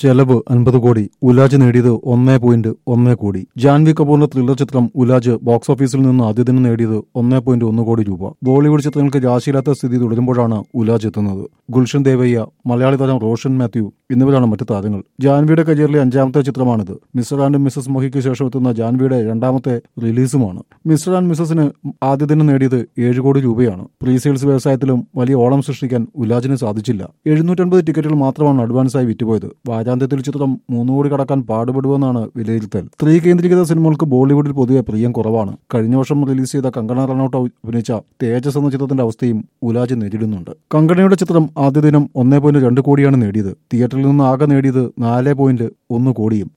ചെലവ് അൻപത് കോടി ഉലാജ് നേടിയത് ഒന്നേ പോയിന്റ് ഒന്നേ കോടി ജാൻവി കപൂറിന്റെ ത്രില്ലർ ചിത്രം ഉലാജ് ബോക്സ് ഓഫീസിൽ നിന്ന് ആദ്യ ദിനം നേടിയത് ഒന്നേ പോയിന്റ് ഒന്ന് കോടി രൂപ ബോളിവുഡ് ചിത്രങ്ങൾക്ക് രാശിയില്ലാത്ത സ്ഥിതി തുടരുമ്പോഴാണ് ഉലാജ് എത്തുന്നത് ഗുൽഷൻ ദേവയ്യ മലയാളി താരം റോഷൻ മാത്യു എന്നിവരാണ് മറ്റു താരങ്ങൾ ജാൻവിയുടെ കരിയറിലെ അഞ്ചാമത്തെ ചിത്രമാണിത് മിസ്റ്റർ ആൻഡ് മിസസ് മൊഹിക്ക് ശേഷം എത്തുന്ന ജാൻവിയുടെ രണ്ടാമത്തെ റിലീസുമാണ് മിസ്റ്റർ ആൻഡ് മിസസിന് ആദ്യ ദിനം നേടിയത് ഏഴ് കോടി രൂപയാണ് പ്രീ സെയിൽസ് വ്യവസായത്തിലും വലിയ ഓളം സൃഷ്ടിക്കാൻ ഉലാജിന് സാധിച്ചില്ല എഴുന്നൂറ്റൻപത് ടിക്കറ്റുകൾ മാത്രമാണ് അഡ്വാൻസായി വിറ്റുപോയത് വാരാന്ത്യത്തിൽ ചിത്രം മൂന്ന് കോടി കടക്കാൻ പാടുപെടുമെന്നാണ് വിലയിരുത്തൽ സ്ത്രീ കേന്ദ്രീകൃത സിനിമകൾക്ക് ബോളിവുഡിൽ പൊതുവെ പ്രിയം കുറവാണ് കഴിഞ്ഞ വർഷം റിലീസ് ചെയ്ത കങ്കണ റണൌട്ട് അഭിനയിച്ച തേജസ് എന്ന ചിത്രത്തിന്റെ അവസ്ഥയും ഉലാജ് നേരിടുന്നുണ്ട് കങ്കണയുടെ ചിത്രം ആദ്യ ദിനം ഒന്നേ പോയിന്റ് രണ്ട് കോടിയാണ് നേടിയത് തിയേറ്ററിൽ നിന്ന് ആകെ നേടിയത് നാല് പോയിന്റ് ഒന്ന് കോടിയും